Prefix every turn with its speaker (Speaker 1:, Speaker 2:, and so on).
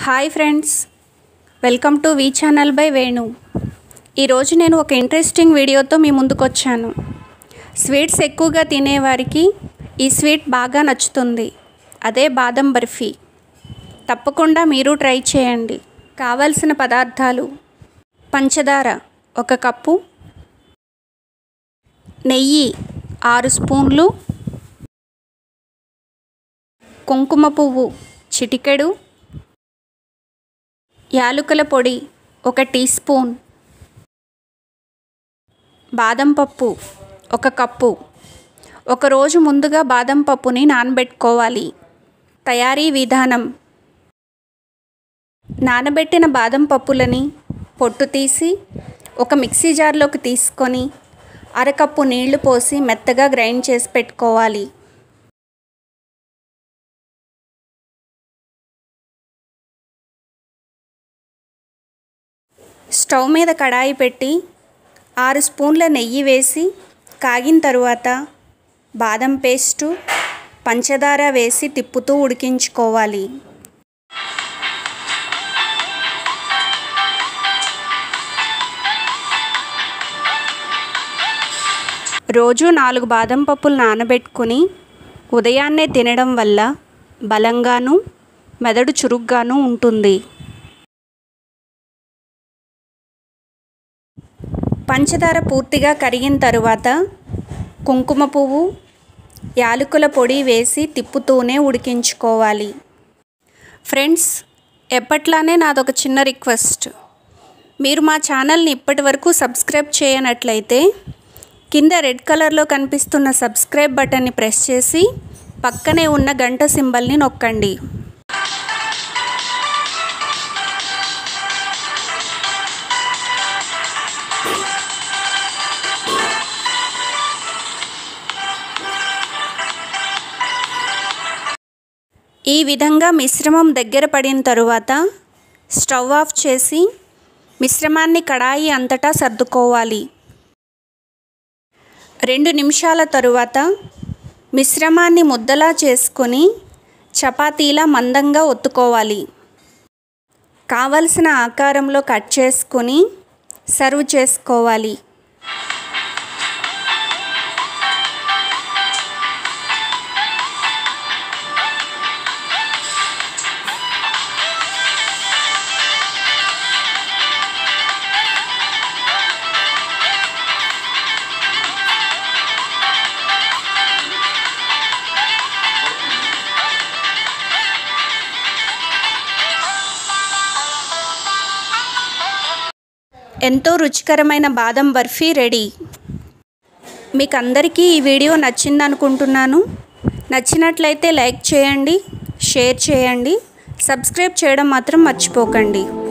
Speaker 1: hi friends welcome to V channel by Venu ఈరోజు నేను ఒక ఇంట్రెస్టింగ్ వీడియోతో మీ ముందుకు వచ్చాను స్వీట్స్ ఎక్కువగా తినేవారికి ఈ స్వీట్ బాగా నచ్చుతుంది అదే బాదం బర్ఫీ తప్పకుండా మీరు ట్రై చేయండి కావలసిన పదార్థాలు పంచదార ఒక కప్పు నెయ్యి ఆరు స్పూన్లు కుంకుమ పువ్వు చిటికెడు యాలుకల పొడి ఒక టీ స్పూన్ బాదం పప్పు ఒక కప్పు ఒకరోజు ముందుగా బాదం పప్పుని నానబెట్టుకోవాలి తయారీ విధానం నానబెట్టిన బాదం పప్పులని పొట్టు తీసి ఒక మిక్సీ జార్లోకి తీసుకొని అరకప్పు నీళ్లు పోసి మెత్తగా గ్రైండ్ చేసి పెట్టుకోవాలి స్టవ్ మీద కడాయి పెట్టి ఆరు స్పూన్ల నెయ్యి వేసి కాగిన తరువాత బాదం పేస్టు పంచదార వేసి తిప్పుతూ ఉడికించుకోవాలి రోజు నాలుగు బాదం పప్పులు నానబెట్టుకుని ఉదయాన్నే తినడం వల్ల బలంగాను మెదడు చురుగ్గాను ఉంటుంది పంచదార పూర్తిగా కరిగిన తరువాత కుంకుమ పువ్వు యాలకుల పొడి వేసి తిప్పుతూనే ఉడికించుకోవాలి ఫ్రెండ్స్ ఎప్పట్లానే నాదొక చిన్న రిక్వెస్ట్ మీరు మా ఛానల్ని ఇప్పటి వరకు సబ్స్క్రైబ్ చేయనట్లయితే కింద రెడ్ కలర్లో కనిపిస్తున్న సబ్స్క్రైబ్ బటన్ని ప్రెస్ చేసి పక్కనే ఉన్న గంట సింబల్ని నొక్కండి ఈ విధంగా మిశ్రమం దగ్గర పడిన తరువాత స్టవ్ ఆఫ్ చేసి మిశ్రమాన్ని కడాయి అంతటా సర్దుకోవాలి రెండు నిమిషాల తరువాత మిశ్రమాన్ని ముద్దలా చేసుకొని చపాతీలా మందంగా ఒత్తుకోవాలి కావలసిన ఆకారంలో కట్ చేసుకొని సర్వ్ చేసుకోవాలి ఎంతో రుచికరమైన బాదం బర్ఫీ రెడీ మీకు అందరికీ ఈ వీడియో నచ్చిందనుకుంటున్నాను నచ్చినట్లయితే లైక్ చేయండి షేర్ చేయండి సబ్స్క్రైబ్ చేయడం మాత్రం మర్చిపోకండి